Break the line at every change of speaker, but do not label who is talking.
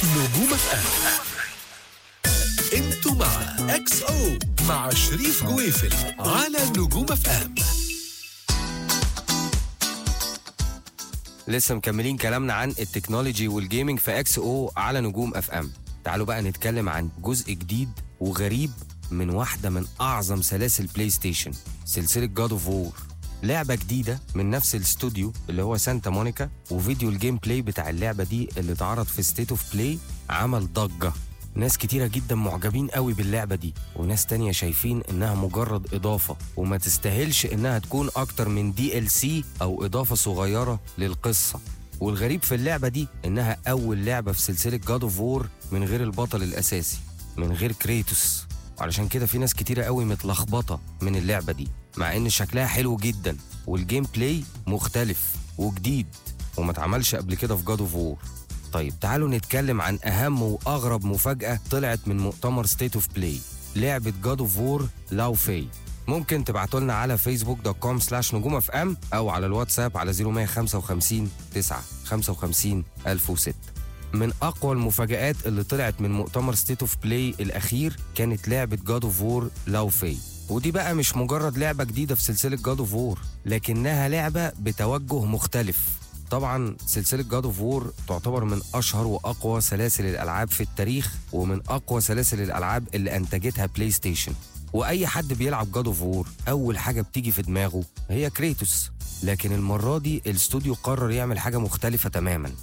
نجوم اف ام انتوا مع اكس او مع شريف جويفل على نجوم اف ام
لسه مكملين كلامنا عن التكنولوجي والجيمنج في اكس او على نجوم اف ام تعالوا بقى نتكلم عن جزء جديد وغريب من واحده من اعظم سلاسل بلاي ستيشن سلسله جاد اوف وور لعبه جديده من نفس الاستوديو اللي هو سانتا مونيكا وفيديو الجيم بلاي بتاع اللعبه دي اللي اتعرض في ستيت اوف بلاي عمل ضجه ناس كتيرة جدا معجبين قوي باللعبة دي وناس تانية شايفين انها مجرد اضافة وما تستاهلش انها تكون اكتر من دي ال سي او اضافة صغيرة للقصة والغريب في اللعبة دي انها اول لعبة في سلسلة جاد اوف وور من غير البطل الاساسي من غير كريتوس علشان كده في ناس كتيرة قوي متلخبطة من اللعبة دي مع ان شكلها حلو جدا والجيم بلاي مختلف وجديد وما اتعملش قبل كده في جاد اوف وور طيب تعالوا نتكلم عن اهم واغرب مفاجاه طلعت من مؤتمر ستيت اوف بلاي لعبه جاد اوف وور لاو في ممكن تبعتوا لنا على فيسبوك دوت كوم سلاش نجوم اف ام او على الواتساب على 0155 9 55 1006 من اقوى المفاجآت اللي طلعت من مؤتمر ستيت اوف بلاي الاخير كانت لعبه جاد اوف وور لاو في ودي بقى مش مجرد لعبه جديده في سلسله جاد اوف وور لكنها لعبه بتوجه مختلف طبعا سلسله جاد اوف وور تعتبر من اشهر واقوى سلاسل الالعاب في التاريخ ومن اقوى سلاسل الالعاب اللي انتجتها بلاي ستيشن واي حد بيلعب جاد اوف وور اول حاجه بتيجي في دماغه هي كريتوس لكن المره دي الاستوديو قرر يعمل حاجه مختلفه تماما